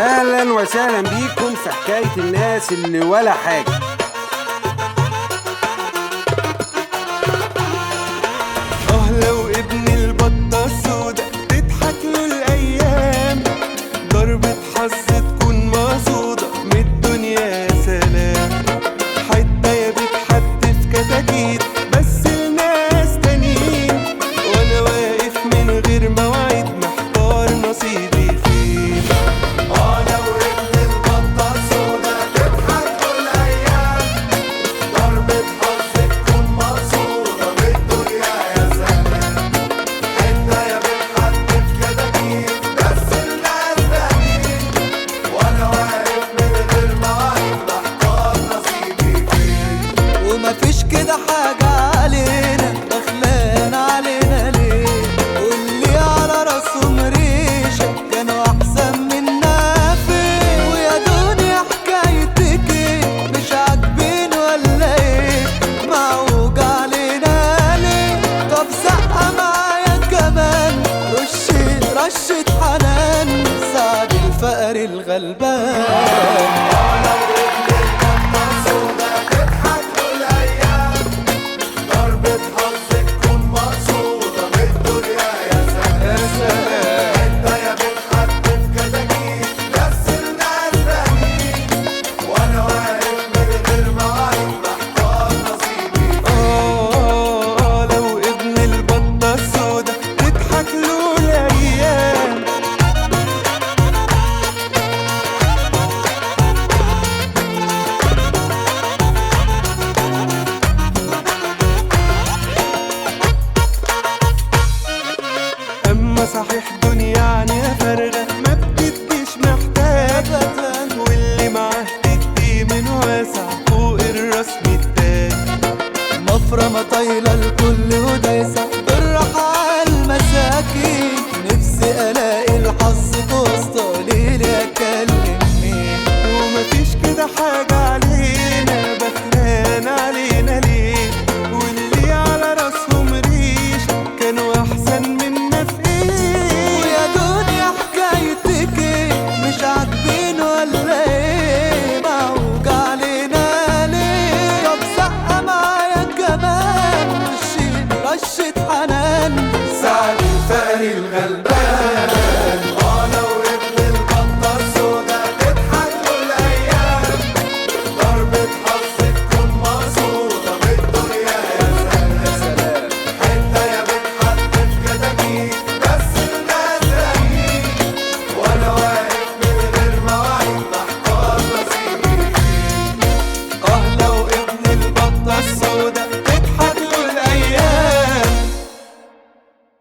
اهلا وسهلا بيكم في حكايه الناس اللي ولا حاجه اه لو ابن البطة السودا تضحك له الأيام ضربة حظ تكون مقصودة من الدنيا يا سلام حتة يا بيت حد في كتاكيت بس الناس تانيين وأنا واقف من غير مواعيد محتار نصيبي فين اه لو ابن البطة السودا تضحك له الأيام ضربة حظ تكون مقصودة من الدنيا يا سلام حتة يا بيت حد في كتاكيت بس الناس تانيين وأنا واقف من غير مواعيد محتار نصيبي فين ومفيش كده حاجة علينا دخلان علينا ليه واللي على راسهم ريشة كانوا أحسن منا فين ويا دنيا حكايتك ايه مش عاجبين ولا ايه معوج علينا ليه طب سقى معايا كمان رشي رشة حنان سعد الفقر الغلبان